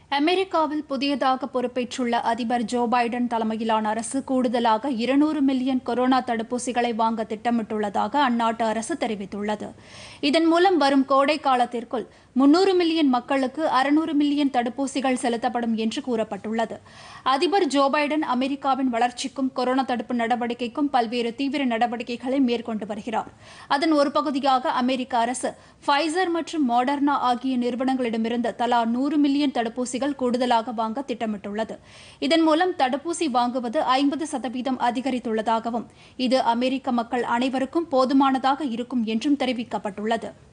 அமெரிக்காவில் புதியதாக பொறுப்பேற்றுள்ள அதிபர் ஜோ பைடன் தலைமையிலான அரசு கூடுதலாக இருநூறு மில்லியன் கொரோனா தடுப்பூசிகளை வாங்க திட்டமிட்டுள்ளதாக அந்நாட்டு அரசு தெரிவித்துள்ளது இதன் மூலம் வரும் கோடை காலத்திற்குள் முன்னூறு மில்லியன் மக்களுக்கு அறுநூறு மில்லியன் தடுப்பூசிகள் செலுத்தப்படும் என்று கூறப்பட்டுள்ளது அதிபர் ஜோ பைடன் அமெரிக்காவின் வளர்ச்சிக்கும் கொரோனா தடுப்பு நடவடிக்கைக்கும் பல்வேறு தீவிர நடவடிக்கைகளை மேற்கொண்டு வருகிறார் அதன் ஒரு பகுதியாக அமெரிக்க அரசு ஃபைசர் மற்றும் மாடர்னா ஆகிய நிறுவனங்களிடமிருந்து தலா நூறு மில்லியன் தடுப்பூசிகள் கூடுதலாக வாங்க திட்டமிட்டுள்ளது இதன் மூலம் தடுப்பூசி வாங்குவது ஐம்பது சதவீதம் அதிகரித்துள்ளதாகவும் இது அமெரிக்க மக்கள் அனைவருக்கும் போதுமானதாக இருக்கும் என்றும் தெரிவிக்கப்பட்டுள்ளது